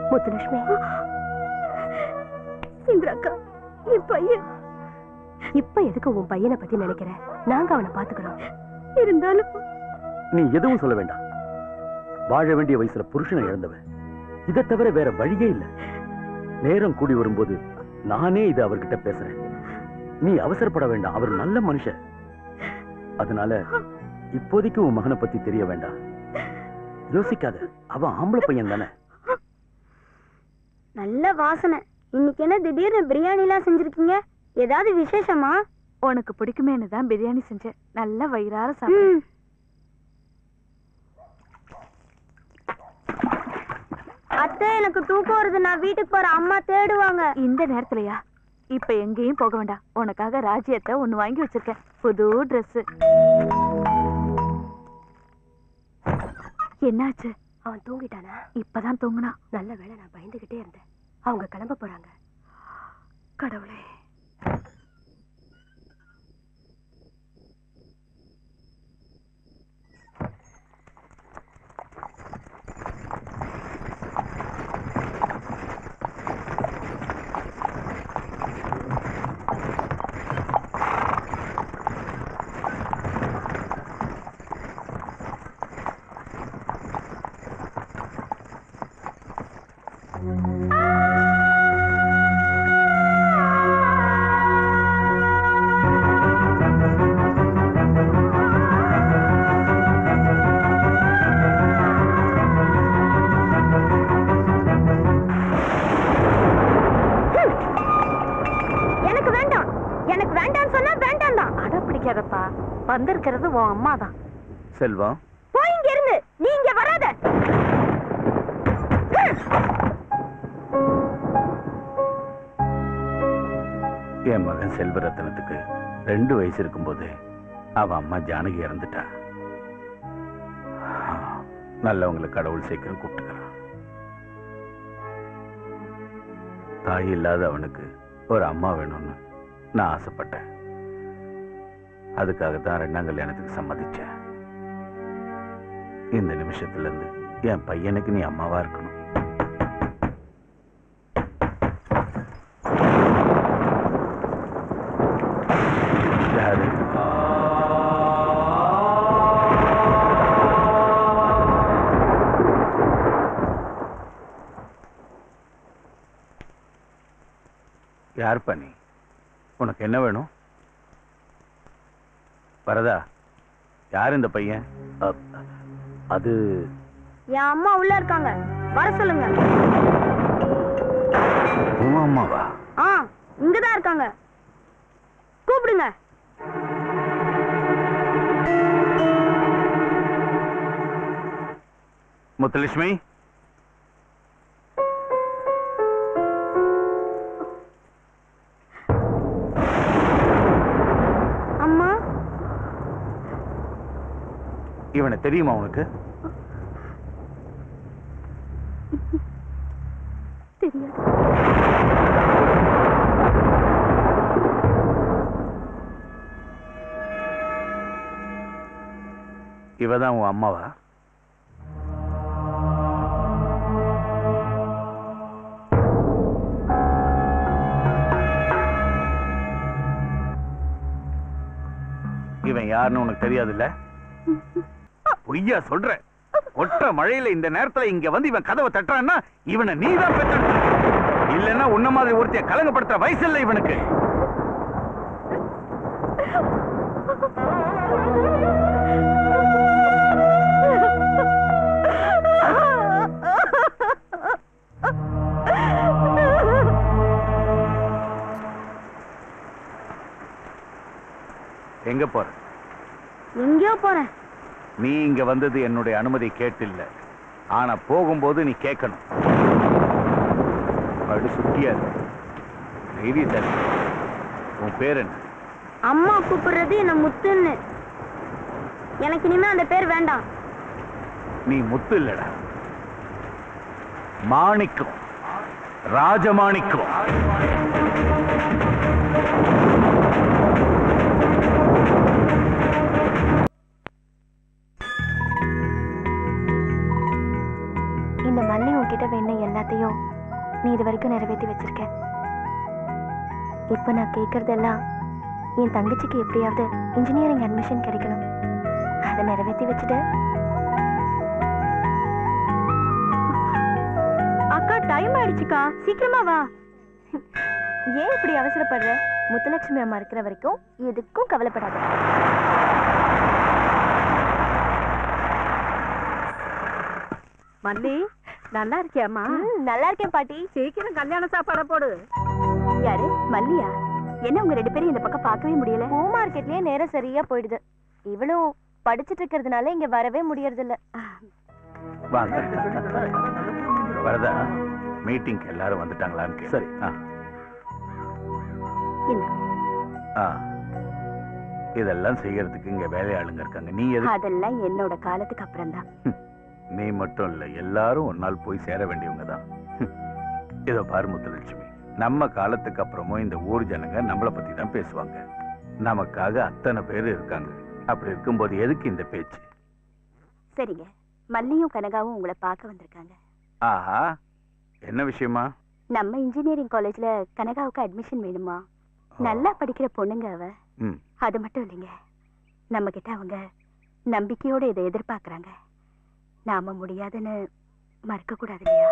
முத்துலட்சுமி இந்திராக்கா என் பையன் இப்ப எதுக்கு உன் பையனை பத்தி நினைக்கிற நாங்க அவனை பாத்துக்கிறோம் இருந்தாலும் நீ எதுவும் சொல்ல வேண்டாம் வாழ வேண்டிய வயசுல புருஷனை இழந்தவன் இதை தவிர வேற வழியே இல்ல நேரம் கூடி வரும்போது நானே இது அவர்கிட்ட பேசுறேன் நீ அவசரப்பட வேண்டாம் அவர் நல்ல மனுஷன் அதனால இப்போதைக்கு உன் மகனை பத்தி தெரிய வேண்டாம் யோசிக்காத அவன் ஆம்பளை பையன் தானே நல்ல வாசனை இன்னைக்கு என்ன திடீர்னு பிரியாணி எல்லாம் செஞ்சிருக்கீங்க ஏதாவது விசேஷமா உனக்கு பிடிக்குமேனு தான் பிரியாணி செஞ்சேன் நல்ல வயிறார சாப்பிடு ம். அத்தை எனக்கு தூக்கம் வருது நான் வீட்டுக்கு போற அம்மா தேடுவாங்க இந்த நேரத்துலயா இப்ப எங்கேயும் போக வேண்டாம் உனக்காக ராஜ்யத்தை ஒண்ணு வாங்கி வச்சிருக்கேன் புது Dress என்னாச்சு அவன் தூங்கிட்டானா இப்பதான் தூங்குனா நல்ல வேளை நான் பயந்துகிட்டே இருந்தேன் அவங்க கிளம்ப போறாங்க கடவுளே எனக்கு வேண்டாம் எனக்கு வேண்டாம்னு சொன்னா வேண்டாம் தான் அட பிடிக்காதப்பா வந்திருக்கிறது உன் அம்மா தான் செல்வம் போய் இங்க இருந்து நீ இங்க வராத என் மகன் செல்வரத்னத்துக்கு ரெண்டு வயசு இருக்கும்போது அவ அம்மா ஜானகி இறந்துட்டா நல்லவங்களை கடவுள் சீக்கிரம் கூப்பிட்டுக்கிறான் தாய் இல்லாத அவனுக்கு ஒரு அம்மா வேணும்னு நான் ஆசைப்பட்டேன் அதுக்காக தான் ரெண்டாம் கல்யாணத்துக்கு சம்மதிச்சேன் இந்த நிமிஷத்துல இருந்து என் பையனுக்கு நீ அம்மாவா இருக்கணும் யாரு யார் பண்ணி உனக்கு என்ன வேணும் வரதா யார் இந்த பையன் அ- அது என் அம்மா உள்ள இருக்காங்க வர சொல்லுங்க உன் அம்மாவா ஆ இங்கதான் இருக்காங்க கூப்பிடுங்க முத்துலட்சுமி அம்மா இவனை தெரியுமா உனக்கு தெரியாது இவதான் உன் அம்மாவா இவன் யாருன்னு உனக்கு தெரியாதுல்ல பொய்யா சொல்ற ஒற்ற மழையில இந்த நேரத்துல இங்க வந்து இவன் கதவை தட்டுறான்னா இவனை நீதான் பெற்றெடுத்த இல்லன்னா உன்ன மாதிரி ஒருத்தைய கலங்கப்படுத்துற வயசு இல்ல இவனுக்கு எங்க போற எங்கேயோ போறேன் நீ இங்க வந்தது என்னுடைய அனுமதி கேட்டில்ல ஆனா போகும்போது நீ கேட்கணும் படு சுட்டியா இருக்கு. தைரியசாலி. உன் பேர் என்ன அம்மா கூப்பிடுறது என்ன முத்துன்னு எனக்கு இனிமே அந்த பேர் வேண்டாம் நீ முத்து இல்லடா மாணிக்கம் ராஜமாணிக்கம் இந்த இந்த மல்லி உன்கிட்ட வேண எல்லாத்தையும் நீ இது வரைக்கும் நிறைவேற்றி வச்சிருக்க இப்போ நான் கேட்கறதெல்லாம் என் தங்கச்சிக்கு எப்படியாவது இன்ஜினியரிங் அட்மிஷன் கிடைக்கணும் அதை நிறைவேற்றி வச்சுட்டு அக்கா டைம் ஆயிடுச்சுக்கா சீக்கிரமா வா ஏன் இப்படி அவசரப்படுற முத்துலட்சுமி அம்மா இருக்கிற வரைக்கும் எதுக்கும் கவலைப்படாத மல்லி நல்லா இருக்கியாம்மா ம், நல்லா இருக்கேன் பாட்டி சீக்கிரம் கல்யாண சாப்பாட போடு யாரு மல்லியா என்ன உங்க ரெண்டு பேரும் இந்த பக்கம் பார்க்கவே முடியல பூ மார்க்கெட்லயே நேரம் சரியா போயிடுது இவளும் படிச்சிட்டு இருக்கிறதுனால இங்க வரவே முடியறது இல்ல வாங்க வரதா மீட்டிங்க்கு எல்லாரும் வந்துட்டாங்களான்னு கேளு. சரி. ஆ. என்ன? ஆ. இதெல்லாம் செய்யறதுக்கு இங்க வேலையாளுங்க இருக்காங்க நீ எது அதெல்லாம் என்னோட காலத்துக்கு அப்புறம் தான் நீ மட்டும் இல்ல எல்லாரும் ஒரு நாள் போய் சேர வேண்டியவங்க தான் இதோ பாரு முத்துலட்சுமி நம்ம காலத்துக்கு அப்புறமும் இந்த ஊர் ஜனங்க நம்மள பத்தி தான் பேசுவாங்க நமக்காக அத்தனை பேர் இருக்காங்க அப்படி இருக்கும்போது எதுக்கு இந்த பேச்சு சரிங்க மல்லியும் கனகாவும் உங்களை பார்க்க வந்திருக்காங்க ஆஹா என்ன விஷயமா நம்ம இன்ஜினியரிங் காலேஜ்ல கனகாவுக்கு அட்மிஷன் வேணுமா நல்லா படிக்கிற பொண்ணுங்க அவ ம் அது மட்டும் இல்லைங்க நம்ம கிட்ட அவங்க நம்பிக்கையோட இதை எதிர்பார்க்கறாங்க நாம முடியாதுன்னு மறுக்க கூடாது இல்லையா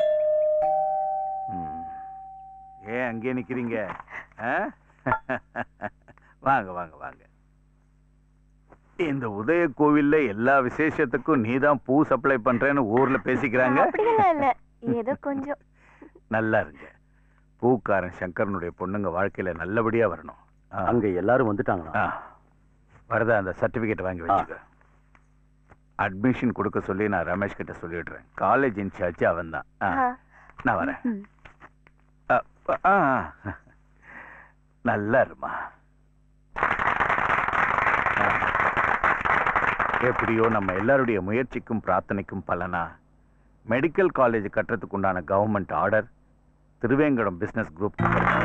ம். ஏன் அங்கே நிக்கிறீங்க ஆ? வாங்க வாங்க வாங்க இந்த உதய கோவில்ல எல்லா விசேஷத்துக்கும் நீதான் பூ சப்ளை பண்றேன்னு ஊர்ல பேசிக்கிறாங்க அப்படியெல்லாம் இல்ல ஏதோ கொஞ்சம் நல்லா இருங்க பூக்காரன் சங்கரனுடைய பொண்ணுங்க வாழ்க்கையில நல்லபடியா வரணும் ஆ. அங்க எல்லாரும் வந்துட்டாங்களா ஆ. வரதா அந்த சர்டிபிகேட் வாங்கி வச்சுக்க அட்மிஷன் கொடுக்க சொல்லி நான் ரமேஷ் கிட்ட சொல்லிடுறேன் காலேஜ் இன்சார்ஜ் அவன் தான் ஆ. நான் வரேன் ம். அ, ஆ, நல்லா இருமா ஆ. எப்படியோ நம்ம எல்லாருடைய முயற்சிக்கும் பிரார்த்தனைக்கும் பலனா மெடிக்கல் காலேஜ் கட்டுறதுக்கு உண்டான government order Thiruvenkadam business group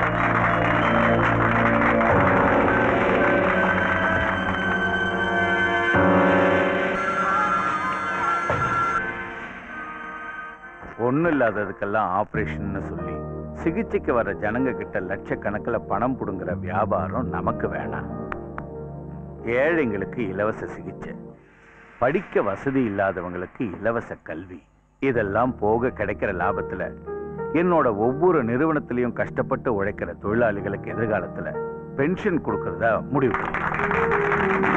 ஒண்ணும் இல்லாததுக்கெல்லாம் ஆபரேஷன்னு சொல்லி சிகிச்சைக்கு வர ஜனங்க கிட்ட லட்சக்கணக்கில் பணம் புடுங்குற வியாபாரம் நமக்கு வேணாம் ஏழைங்களுக்கு இலவச சிகிச்சை படிக்க வசதி இல்லாதவங்களுக்கு இலவச கல்வி இதெல்லாம் போக கிடைக்கிற லாபத்துல என்னோட ஒவ்வொரு நிறுவனத்திலையும் கஷ்டப்பட்டு உழைக்கிற தொழிலாளிகளுக்கு எதிர்காலத்துல பென்ஷன் கொடுக்கறதா முடிவு பண்ணிருக்கேன்.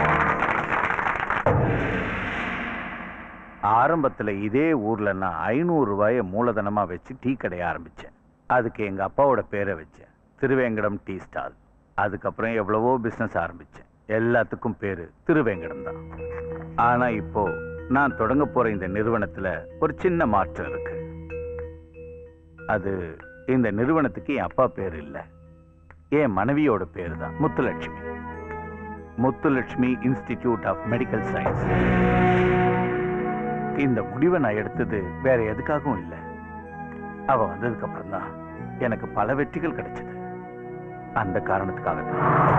ஆரம்பத்துல இதே ஊர்ல நான் ஐநூறு ரூபாய மூலதனமா வச்சு டீ கடையை ஆரம்பிச்சேன் அதுக்கு எங்க அப்பாவோட பேரை வச்சேன் திருவேங்கடம் டீ ஸ்டால் அதுக்கப்புறம் எவ்வளவோ பிசினஸ் ஆரம்பிச்சேன் எல்லாத்துக்கும் பேரு திருவேங்கடம் தான் ஆனா இப்போ நான் தொடங்க போற இந்த நிறுவனத்துல ஒரு சின்ன மாற்றம் இருக்கு அது இந்த நிறுவனத்துக்கு என் அப்பா பேர் இல்ல என் மனைவியோட பேர் தான் Muthulakshmi Muthulakshmi institute of medical science இந்த முடிவை நான் எடுத்தது வேற எதுக்காகவும் இல்லை அவ வந்ததுக்கு அப்புறம் தான் எனக்கு பல வெற்றிகள் கிடைச்சது அந்த காரணத்துக்காக தான்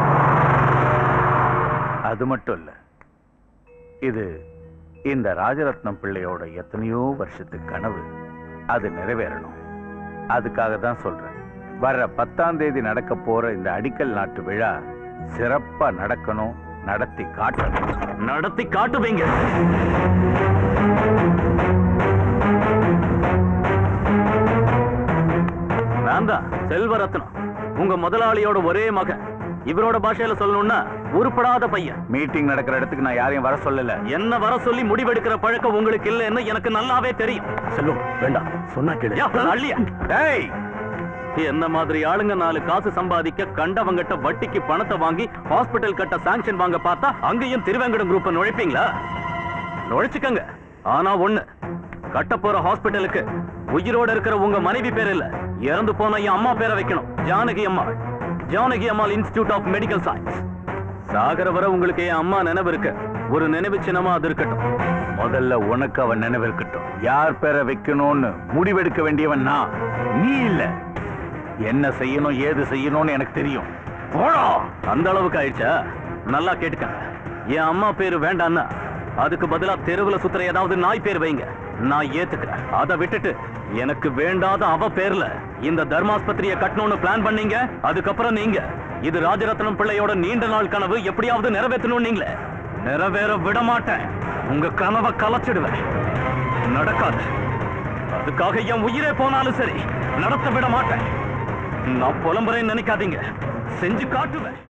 அது மட்டும் இல்ல இது இந்த ராஜரத்னம் பிள்ளையோட எத்தனையோ வருஷத்து கனவு அது நிறைவேறணும் அதுக்காக தான் சொல்றேன் வர்ற பத்தாம் தேதி நடக்க போற இந்த அடிக்கல் நாட்டு விழா சிறப்பா நடக்கணும் நடத்தி காட்டணும் நடத்தி காட்டுவீங்க நான் தான் செல்வரத்னம் உங்க முதலாளியோட ஒரே மகன் இவரோட பாஷையில சொல்லணும்னா உருப்படாத பையன் மீட்டிங் நடக்கிற இடத்துக்கு நான் யாரையும் வர சொல்லல என்ன வர சொல்லி முடிவெடுக்கிற பழக்கம் உங்களுக்கு இல்லைன்னு எனக்கு நல்லாவே தெரியும் செல்வம் வேண்டாம் சொன்னா கேளு யா, அள்ளியா டேய் என்ன மாதிரி ஆளுங்க நாலு காசு சம்பாதிக்க கண்டவங்கிட்ட வட்டிக்கு பணத்தை வாங்கி ஹாஸ்பிட்டல் கட்ட சாங்ஷன் வாங்க பார்த்தா அங்கேயும் திருவேங்கடம் குரூப் நுழைப்பீங்களா நுழைச்சுக்கங்க ஆனா ஒண்ணு கட்ட போற ஹாஸ்பிட்டலுக்கு உயிரோட இருக்கிற உங்க மனைவி பேர் இல்ல இறந்து போன என் அம்மா பேரை வைக்கணும் Janaki Ammal Janaki Ammal institute of medical science சாகர வர உங்களுக்கு என் அம்மா நினைவு இருக்கு ஒரு நினைவு சின்னமா அது இருக்கட்டும் முதல்ல உனக்கு அவன் நினைவு இருக்கட்டும் யார் பேரை வைக்கணும்னு முடிவெடுக்க வேண்டியவன் நான் நீ இல்ல என்ன செய்யணும் ஏது செய்யணும்னு எனக்கு தெரியும் போடா அந்த அளவுக்கு ஆயிடுச்சா நல்லா கேட்டுக்கங்க என் அம்மா பேரு வேண்டான்னா அதுக்கு பதிலா தெருவுல சுத்துற ஏதாவது நாய் பேர் வைங்க நான் ஏத்துக்கிறேன் அதை விட்டுட்டு எனக்கு வேண்டாத அவ பேர்ல இந்த தர்மாஸ்பத்திரியை கட்டணும்னு பிளான் பண்ணீங்க அதுக்கப்புறம் நீங்க இது ராஜரத்னம் பிள்ளையோட நீண்ட நாள் கனவு எப்படியாவது நிறைவேற்றணும் நீங்களே நிறைவேற விட மாட்டேன் உங்க கனவை கலைச்சிடுவேன் நடக்காது அதுக்காக என் உயிரே போனாலும் சரி நடத்த விட மாட்டேன் நான் புலம்புறேன்னு நினைக்காதீங்க செஞ்சு காட்டுவேன்